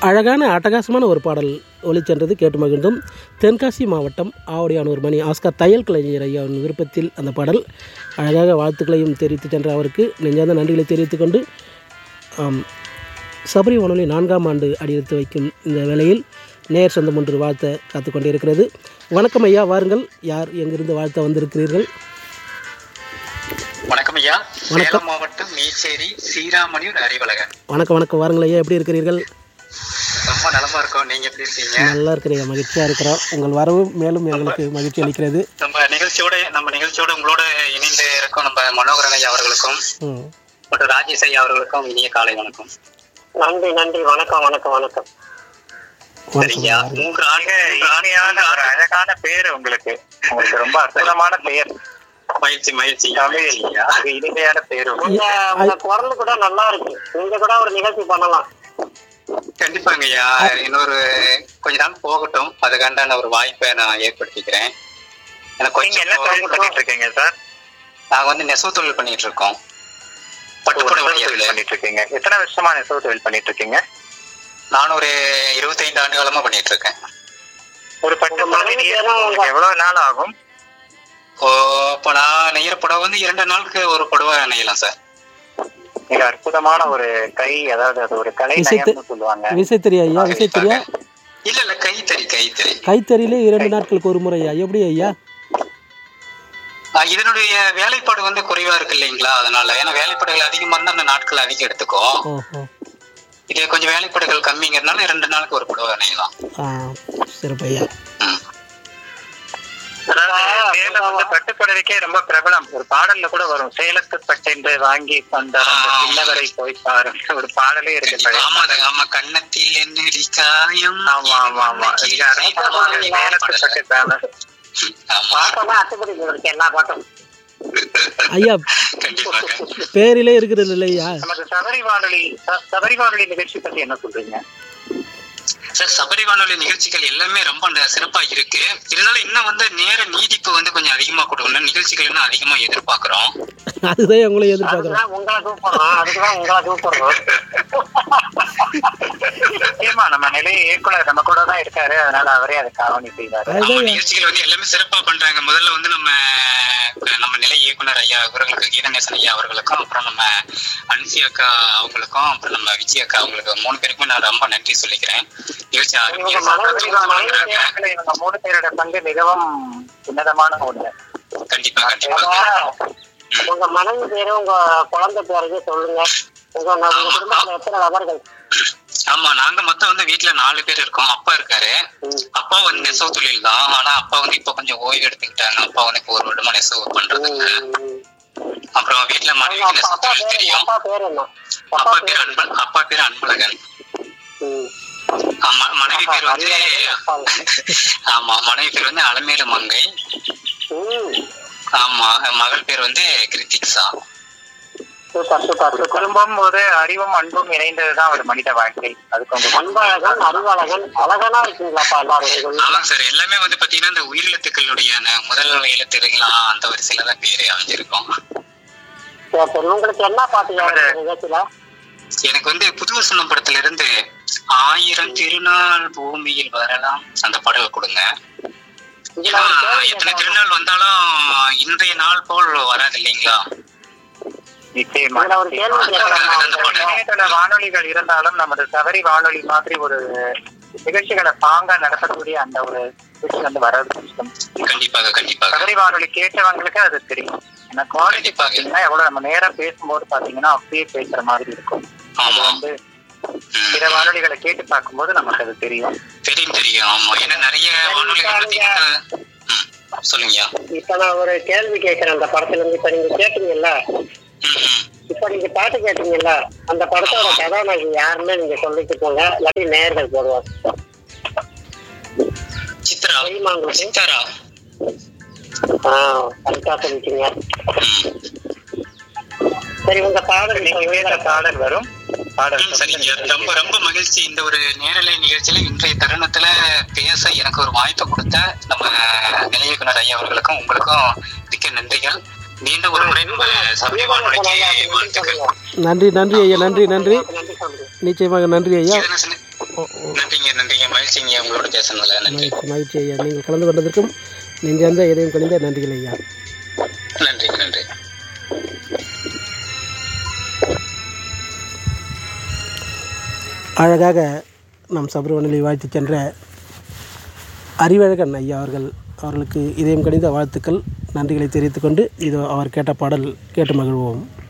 அழகான அட்டகாசமான ஒரு பாடல் ஒளிச்சென்றது கேட்டு மகிழ்ந்தோம் தென்காசி மாவட்டம் ஆவடியானூர் மணி ஆஸ்கர் தையல் கலைஞர் ஐயாவின் விருப்பத்தில் அந்த பாடல் அழகாக வாழ்த்துக்களையும் தெரிவித்து சென்ற அவருக்கு நெஞ்சார்ந்த நன்றிகளை தெரிவித்துக் கொண்டு ஆம், சபரி வானொலி நான்காம் ஆண்டு அடியெடுத்து வைக்கும் இந்த வேளையில் நேர் சொந்தம் ஒன்று வாழ்த்த காத்து கொண்டிருக்கிறது வணக்கம் ஐயா வாருங்கள் யார் எங்கிருந்து வாழ்த்த வந்திருக்கிறீர்கள் வணக்கம் ஐயா சேலம் மாவட்டம் மீச்சேரி சீராமணியூர் அறிவழகன் வணக்கம் வணக்கம் வாருங்கள் ஐயா எப்படி இருக்கிறீர்கள் ரொம்ப நலமா இருக்கோம் நீங்க எப்படி இருக்கீங்க நல்லா இருக்கிறீங்க மகிழ்ச்சியாக இருக்கிறோம் உங்கள் வரவு மேலும் எங்களுக்கு மகிழ்ச்சி அளிக்கிறது நம்ம நிகழ்ச்சியோட நம்ம நிகழ்ச்சியோட உங்களோட இணைந்து இருக்கும் நம்ம மனோகரன் ஐயா அவர்களுக்கும் ம் மற்றும் ராஜேஷ் ஐயா அவர்களுக்கும் இனிய காலை வணக்கம் நன்றி நன்றி வணக்கம் வணக்கம் வணக்கம் சரிங்க மூன்று ஆண்டு இனிமையான ஒரு அழகான பேர் உங்களுக்கு உங்களுக்கு ரொம்ப அற்புதமான பெயர் மகிழ்ச்சி மகிழ்ச்சி ஐயா அது இனிமையான பேர் உங்களுக்கு. உங்க உங்க குரல் கூட நல்லா இருக்கு நீங்க கூட ஒரு நிகழ்ச்சி பண்ணலாம் கண்டிப்பாங்க ஐயா இன்னொரு கொஞ்ச நாள் போகட்டும் அதுக்காண்டான ஒரு வாய்ப்பை நான் ஏற்படுத்திக்கிறேன் எனக்கு நீங்க என்ன தொழில் கொஞ்சம் பண்ணிட்டு இருக்கீங்க சார் நாங்க வந்து நெசவு தொழில் பண்ணிட்டு இருக்கோம் பட்டுப்புடவை நெசவு தொழில் வணிகத்துல பண்ணிட்டு இருக்கீங்க எத்தனை வருஷமா நெசவு தொழில் பண்ணிட்டு இருக்கீங்க நான் ஒரு இருபத்தைந்து ஆண்டு காலமா பண்ணிட்டு இருக்கேன் ஒரு பட்டு உங்க புடவை மனைவி நெய்ய பேரும் உங்களுக்கு எவ்வளவு நாள் ஆகும் ஓ இப்போ நான் நெய்யற புடவை வந்து இரண்டு நாளுக்கு ஒரு புடவை நெய்யலாம் சார் மிக அற்புதமான ஒரு கை அதாவது அது ஒரு கலை விசைத்து- நயம்னு சொல்லுவாங்க விசைத்தறியா ஐயா விசைத்தறியா இல்ல இல்ல கைத்தறி கைத்தறி கைத்தறியிலே இரண்டு நாட்களுக்கு ஒரு முறை ஐயா எப்படி ஐயா ஆஹ் இதனுடைய வேலைப்பாடு வந்து குறைவா இருக்கு இல்லைங்களா அதனால ஏன்னா வேலைப்பாடுகள் அதிகமா இருந்தா அந்த நாட்கள் அதிகம் எடுத்துக்கும் ஓஹோ இது கொஞ்சம் வேலைப்பாடுகள் கம்மிங்கிறதுனால ரெண்டு நாளுக்கு ஒரு புடவை நெய்யலாம் ஆ சிறப்பு ஐயா ம். அதாவது சேலம் வந்து பட்டுப்புடவைக்கே ரொம்ப பிரபலம் ஒரு பாடல்ல கூட வரும் சேலத்து பட்டென்று வாங்கி வந்தார் அந்த ஆ. சின்னவரை போய் பாருங்க ஒரு பாடலே இருக்கு கண்டிப்பா. பழைய ஆமா அது ஆமா கன்னத்தில் என்னடி காயம் ஆமா ஆமா ஆமா மிக அற்புதமான சேலத்து பட்டு தானே ஆமா பாட்டெல்லாம் அத்துப்படி இருக்கு எல்லா பாட்டும் ஐயா கண்டிப்பாக பேரிலே இருக்கிறது இல்லையா நமக்கு சபரி வானொலி ச- சபரி வானொலி நிகழ்ச்சி பத்தி என்ன சொல்றீங்க சார் சபரி வானொலி நிகழ்ச்சிகள் எல்லாமே ரொம்ப ந- சிறப்பா இருக்கு இருந்தாலும் இன்னும் வந்து நேர நீடிப்பு வந்து கொஞ்சம் அதிகமா கொடுக்கணும் நிகழ்ச்சிகள் இன்னும் அதிகமா எதிர்பார்க்கிறோம் அதுதான் உங்களை எதிர்பார்க்குறோம் அதுதான் உங்களை கூப்பிடுறோம் அதுக்குதான் உங்களை கூப்பிடுறோம் நிச்சயமா நம்ம நிலைய இயக்குனர் நம்ம கூட தான் இருக்காரு அதனால அவரே அதை காவணி செய்வாரு ஆமா அதுதான் நிகழ்ச்சிகள் வந்து எல்லாமே சிறப்பா பண்றாங்க முதல்ல வந்து நம்ம நம்ம நிலை இயக்குனர் ஐயா அவர்களுக்கு கீதநேசன் ஐயா அவர்களுக்கும் அப்புறம் நம்ம அன்சி அக்கா அவங்களுக்கும் அப்புறம் நம்ம விஜய் அக்கா அவங்களுக்கு மூணு பேருக்குமே நான் ரொம்ப நன்றி சொல்லிக்கிறேன் நிகழ்ச்சி அருமையா உங்க மனைவி- சிறப்பா உங்க மனைவி பண்றாங்க. நேரத்துல இவங்க மூணு பேரோட பங்கு மிகவும் உன்னதமான ஒண்ணு கண்டிப்பா கண்டிப்பா உங்க மனைவி பேரு உங்க குழந்தை பேருக்கு சொல்லுங்க உங்க உங்க குடும்பத்துல எத்தனை நபர்கள் ஆமா நாங்க மொத்தம் வந்து வீட்டுல நாலு பேர் இருக்கோம் அப்பா இருக்காரு ம். அப்பா வந்து நெசவு தொழில் தான் ஆனா அப்பா வந்து இப்ப கொஞ்சம் ஓய்வு எடுத்துக்கிட்டாங்க அப்பா வந்து இப்போ ஒரு வருடமா நெசவு பண்றது இல்ல. ம். அப்புறம் வீட்டுல உங்க மனைவிக்கு அப்பா நெசவு அப்பா தொழில் பேரு தெரியும் அப்பா பேர் என்ன அப்பா பேர் அன்ப அப்பா பேர் அன்பழகன் ம். ஆமா மனைவி பேர் வந்து அப்பா. ஆமா மனைவி பேர் வந்து அலமேலு மங்கை ம். ஆமா மகள் பேர் வந்து கிருத்திக்ஸா சூப்பர் சூப்பர் ஒரு சூப்பர் குடும்பம் போது அறிவும் அன்பும் இணைந்ததுதான் ஒரு மனித வாழ்க்கை அதுக்கு உங்க அன்பழகன் அறிவழகன் அழகனா இருக்கீங்களாப்பா எல்லாரும் ஆமாங்க சார் எல்லாமே வந்து பாத்தீங்கன்னா இந்த உயிரெழுத்துக்களுடைய அந்த முதல் எழுத்துங்களா அந்த வரிசையில தான் பேரு அமைஞ்சிருக்கும் சரி, சரி. உங்களுக்கு என்ன பாட்டு வேணும் நிகழ்ச்சியில எனக்கு வந்து புது வசனம் படத்துல இருந்து ஆயிரம் திருநாள் பூமியில் வரலாம் அந்த பாடல் கொடுங்க இதுல ஏன்னா ஒரு கேள்வி எத்தனை கேட்கலாமா? திருநாள் வந்தாலும் இன்றைய நாள் போல் வராது இல்லைங்களா நிச்சயமா இதுல ஒரு கேள்வி கேட்கலாமா? இணையதள வானொலிகள் இருந்தாலும் நமது சபரி வானொலி மாதிரி ஒரு நிகழ்ச்சிகளை பாங்கா நடத்தக்கூடிய அந்த ஒரு விஷயம் வந்து வர்றது கஷ்டம் கண்டிப்பாக கண்டிப்பாக சபரி வானொலி கேட்டவங்களுக்கு அது தெரியும் ஏன்னா குவாலிட்டி கண்டிப்பாக. பாத்தீங்கன்னா எவ்வளவு நம்ம நேரம் பேசும்போது பாத்தீங்கன்னா அப்படியே பேசுற மாதிரி இருக்கும் அது ஆமா வந்து ம். பிற வானொலிகளை கேட்டு பார்க்கும்போது நமக்கு அது தெரியும் தெரியும் தெரியும் ஆமா ஏன்னா நிறைய வானொலிகள் பாத்தீங்கன்னா ம், சொல்லுங்கய்யா இப்ப நான் ஒரு கேள்வி கேட்கிறேன் அந்த படத்துல இருந்து இப்ப நீங்க கேட்டீங்கல்ல ம், ம். இப்ப நீங்க பாட்டு கேட்டீங்கல்ல அந்த படத்தோட கதாநாயகி யாருன்னு நீங்க சொல்லிட்டு போங்க இல்லாட்டி நேர்கள் போடுவாங்க சித்ரா தெரியுமா உங்களுக்கு சித்தாரா ஆஹ் கரெக்டா சொல்லிட்டீங்க ம். சரி உங்க பாடல் நீங்க கேட்ட பாடல் வரும் பாடல் ம், சரிங்க ரொம்ப ரொம்ப மகிழ்ச்சி இந்த ஒரு நேரலை நிகழ்ச்சியில இன்றைய தருணத்துல பேச எனக்கு ஒரு வாய்ப்பு கொடுத்த நம்ம நிலையக்குனர் ஐயா அவர்களுக்கும் உங்களுக்கும் மிக்க நன்றிகள் மீண்டும் ஒரு முறை நம்ம சபை வானொலிக்கு வாழ்த்துக்கள் நன்றி நன்றி ஐயா நன்றி நன்றி நன்றி சொல்லுங்க நிச்சயமாக நன்றி ஐயா கீதநேசன் ஓ- ஓ- நன்றிங்க நன்றிங்க மகிழ்ச்சிங்க உங்களோட பேசுனதுல நன்றி மகிழ்ச்சி மகிழ்ச்சி ஐயா நீங்கள் கலந்து கொண்டதற்கும் நெஞ்சார்ந்த இதயம் கழிந்த நன்றிகள் ஐயா நன்றி நன்றி அழகாக நம் சபரிமலையை வாழ்த்தி சென்ற அறிவழகன் ஐயா அவர்கள் அவர்களுக்கு இதயம் கணிந்த வாழ்த்துக்கள் நன்றிகளை தெரிவித்துக்கொண்டு இது அவர் கேட்ட பாடல் கேட்டு மகிழ்வோம்